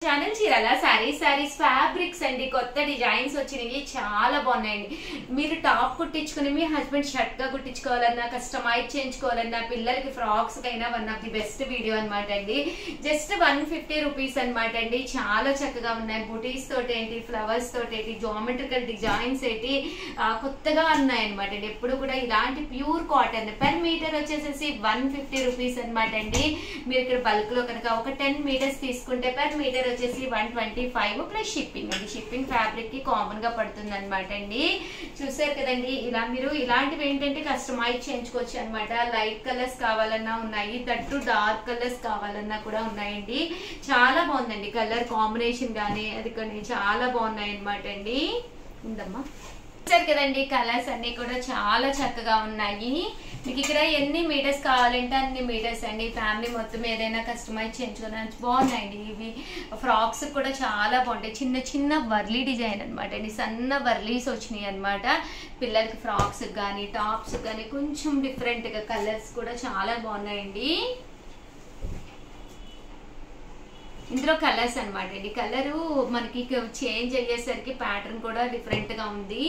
channel Chirala sarees sarees fabrics అండి కొత్త designs వచ్చినాయి చాలా బాగున్నాయండి మీరు టాప్ కుట్టించుకుని మీ హస్బెండ్ షర్ట్ గా కుట్టించుకోవాలన్నా కస్టమైజ్ చేయించుకోవాలన్నా పిల్లలకి ఫ్రాక్స్ కైనా one of the best video అనమాట అండి జస్ట్ వన్ ఫిఫ్టీ రూపీస్ అనమాట అండి చాలా చక్కగా ఉన్నాయి బుటీస్ తోటి ఏంటి ఫ్లవర్స్ తోటి ఏంటి జామెట్రికల్ డిజైన్స్ ఏంటి ఆ, కొత్తగా ఉన్నాయి అనమాట అండి ఎప్పుడు కూడా ఇలాంటి ప్యూర్ కాటన్ పర్ మీటర్ వచ్చేసేసి వన్ ఫిఫ్టీ రూపీస్ అనమాట అండి మీరు ఇక్కడ బల్క్ లో కనుక ఒక టెన్ మీటర్స్ తీసుకుంటే పర్ మీటర్ వచ్చేసి one twenty five plus shipping అండి షిప్పింగ్ ఫ్యాబ్రిక్ కి కామన్ గా పడుతుంది అనమాట అండి చూసారు కదండి ఇలా మీరు ఇలాంటివి ఏంటంటే కస్టమైజ్ చేయించుకోవచ్చు అనమాట లైట్ కలర్స్ కావాలన్నా ఉన్నాయి దట్టు డార్క్ కలర్స్ కావాలన్నా కూడా ఉన్నాయండి చాలా బాగుందండి కలర్ కాంబినేషన్ కానీ అది కొన్ని చాలా బాగున్నాయి అనమాట అండి ఉందమ్మా చూసారు కదండి కలర్స్ అన్ని కూడా చాలా చక్కగా ఉన్నాయి మీకు ఇక్కడ ఎన్ని మీటర్స్ కావాలంటే అన్ని మీటర్స్ అండి ఫ్యామిలీ మొత్తం ఏదైనా కస్టమైజ్ చేయించుకోవడానికి బాగున్నాయండి ఇవి ఫ్రాక్స్ కూడా చాలా బాగుంటాయి చిన్న చిన్న వర్లీ డిజైన్ అనమాట అండి సన్న వర్లీస్ వచ్చినాయి అనమాట పిల్లలకి ఫ్రాక్స్ కానీ టాప్స్ కానీ కొంచెం డిఫరెంట్గా కలర్స్ కూడా చాలా బాగున్నాయండి ఇందులో కలర్స్ అనమాట అండి కలరు మనకి చేంజ్ అయ్యేసరికి ప్యాటర్న్ కూడా డిఫరెంట్ గా ఉంది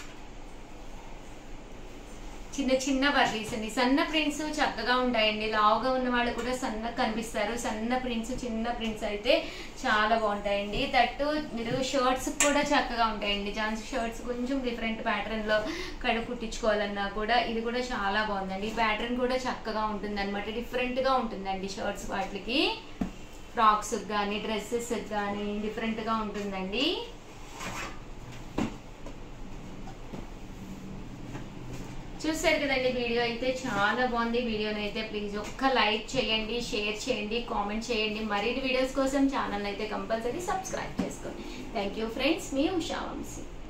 చిన్న చిన్న వర్లీస్ అండి సన్న ప్రింట్స్ చక్కగా ఉంటాయండి లావుగా ఉన్న వాళ్ళు కూడా సన్నగా కనిపిస్తారు సన్న ప్రింట్స్ చిన్న ప్రింట్స్ అయితే చాలా బాగుంటాయండి దట్టు మీరు షర్ట్స్ కూడా చక్కగా ఉంటాయండి జాన్స్ షర్ట్స్ కొంచెం డిఫరెంట్ ప్యాటర్న్ లో కడు కుట్టించుకోవాలన్నా కూడా ఇది కూడా చాలా బాగుందండి ఈ ప్యాటర్న్ కూడా చక్కగా ఉంటుంది అనమాట డిఫరెంట్ గా ఉంటుందండి షర్ట్స్ వాటికి ఫ్రాక్స్ కానీ డ్రెస్సెస్ కానీ డిఫరెంట్గా ఉంటుందండి చూసారు కదండి వీడియో అయితే చాలా బాగుంది వీడియోని అయితే ప్లీజ్ ఒక్క లైక్ చేయండి షేర్ చేయండి కామెంట్ చేయండి మరిన్ని వీడియోస్ కోసం ఛానల్ అయితే కంపల్సరీ సబ్స్క్రైబ్ చేసుకోండి థ్యాంక్ యూ ఫ్రెండ్స్ మీ ఉషా వంశీ